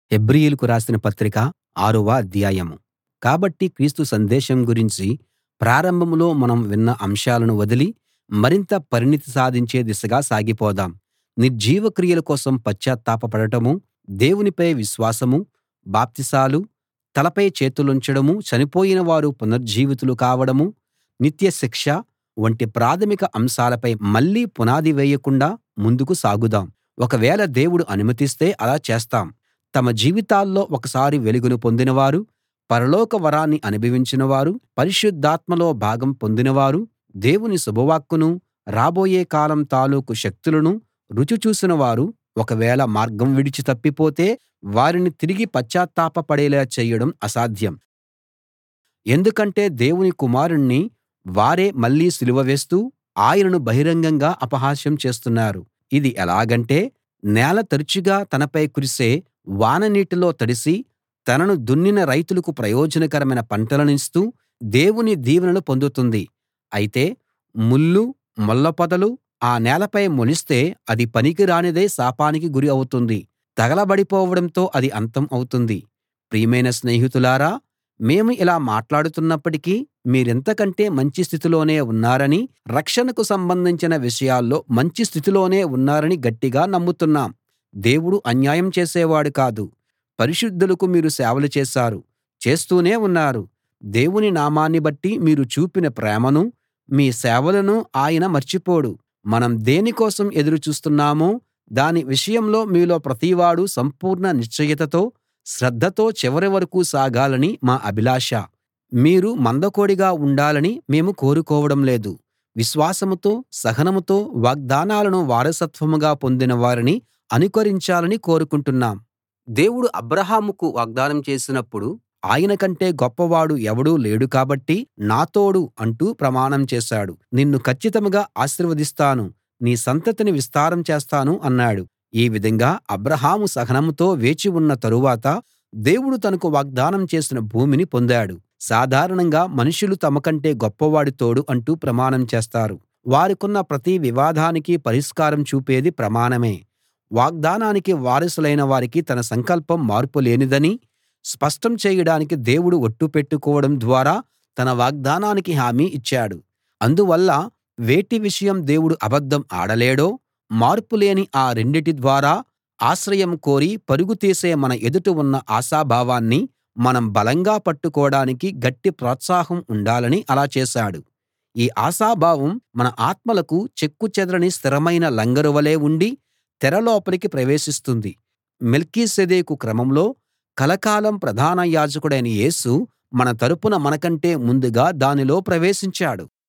హెబ్రీయులకు రాసిన పత్రిక ఆరవ అధ్యాయం కాబట్టి క్రీస్తు సందేశం గురించి ప్రారంభంలో మనం విన్న అంశాలను వదిలి మరింత పరిణతి సాధించే దిశగా సాగిపోదాం నిర్జీవ క్రియల కోసం పశ్చాత్తాపపడటమూ దేవునిపై విశ్వాసమూ బాప్తిసాలు తలపై చేతులుంచడమూ చనిపోయిన వారు పునర్జీవితులు కావడమూ నిత్య శిక్ష వంటి ప్రాథమిక అంశాలపై మళ్ళీ పునాది వేయకుండా ముందుకు సాగుదాం ఒకవేళ దేవుడు అనుమతిస్తే అలా చేస్తాం తమ జీవితాల్లో ఒకసారి వెలుగును పొందినవారు పరలోక వరాన్ని అనుభవించిన వారు పరిశుద్ధాత్మలో భాగం పొందినవారు దేవుని శుభవాక్కునూ రాబోయే కాలం తాలూకు శక్తులనూ రుచి చూసిన వారు ఒకవేళ మార్గం విడిచి తప్పిపోతే వారిని తిరిగి పశ్చాత్తాప పడేలా చేయడం అసాధ్యం ఎందుకంటే దేవుని కుమారుణ్ణి వారే మళ్ళీ సిలువ వేస్తూ ఆయనను బహిరంగంగా అపహాస్యం చేస్తున్నారు ఇది ఎలాగంటే నేల తరచుగా తనపై కురిసే వాన నీటిలో తడిసి తనను దున్నిన రైతులకు ప్రయోజనకరమైన పంటలనిస్తూ దేవుని దీవెనలు పొందుతుంది అయితే ముల్లు ముళ్ళపొదలు ఆ నేలపై మొలిస్తే అది పనికిరానిదై శాపానికి గురి అవుతుంది తగలబడిపోవడంతో అది అంతం అవుతుంది ప్రియమైన స్నేహితులారా మేము ఇలా మాట్లాడుతున్నప్పటికీ మీరింతకంటే మంచి స్థితిలోనే ఉన్నారనీ రక్షణకు సంబంధించిన విషయాల్లో మంచి స్థితిలోనే ఉన్నారని గట్టిగా నమ్ముతున్నాం దేవుడు అన్యాయం చేసేవాడు కాదు పరిశుద్ధులకు మీరు సేవలు చేశారు చేస్తూనే ఉన్నారు దేవుని నామాన్ని బట్టి మీరు చూపిన ప్రేమనూ మీ సేవలనూ ఆయన మర్చిపోడు మనం దేని కోసం ఎదురు చూస్తున్నామో దాని విషయంలో మీలో ప్రతివాడూ సంపూర్ణ నిశ్చయతతో శ్రద్ధతో చివరి వరకూ సాగాలని మా అభిలాష మీరు మందకొడిగా ఉండాలని మేము కోరుకోవడం లేదు విశ్వాసంతో సహనంతో వాగ్దానాలను వారసత్వంగా పొందిన వారిని అనుకరించాలని కోరుకుంటున్నాం దేవుడు అబ్రాహాముకు వాగ్దానం చేసినప్పుడు ఆయన కంటే గొప్పవాడు ఎవడూ లేడు కాబట్టి నా తోడు అంటూ ప్రమాణం చేశాడు నిన్ను కచ్చితంగా ఆశీర్వదిస్తాను నీ సంతతిని విస్తారం చేస్తాను అన్నాడు ఈ విధంగా అబ్రాహాము సహనంతో వేచి ఉన్న తరువాత దేవుడు తనకు వాగ్దానం చేసిన భూమిని పొందాడు సాధారణంగా మనుషులు తమ కంటే గొప్పవాడి తోడు అంటూ ప్రమాణం చేస్తారు వారికున్న ప్రతి వివాదానికి పరిష్కారం చూపేది ప్రమాణమే వాగ్దానానికి వారసులైన వారికి తన సంకల్పం మార్పులేనిదని స్పష్టం చేయడానికి దేవుడు ఒట్టు పెట్టుకోవడం ద్వారా తన వాగ్దానానికి హామీ ఇచ్చాడు అందువల్ల వేటి విషయం దేవుడు అబద్ధం ఆడలేడో మార్పులేని ఆ రెండిటి ద్వారా ఆశ్రయం కోరి పరుగు తీసే మన ఎదుట ఉన్న ఆశాభావాన్ని మనం బలంగా పట్టుకోడానికి గట్టి ప్రోత్సాహం ఉండాలని అలా చేశాడు ఈ ఆశాభావం మన ఆత్మలకు చెక్కుచెదరని స్థిరమైన లంగరు వలే ఉండి తెర లోపలికి ప్రవేశిస్తుంది మెల్కీసెదెకు క్రమంలో కలకాలం ప్రధాన యాజకుడైన యేసు మన తరపున మనకంటే ముందుగా దానిలో ప్రవేశించాడు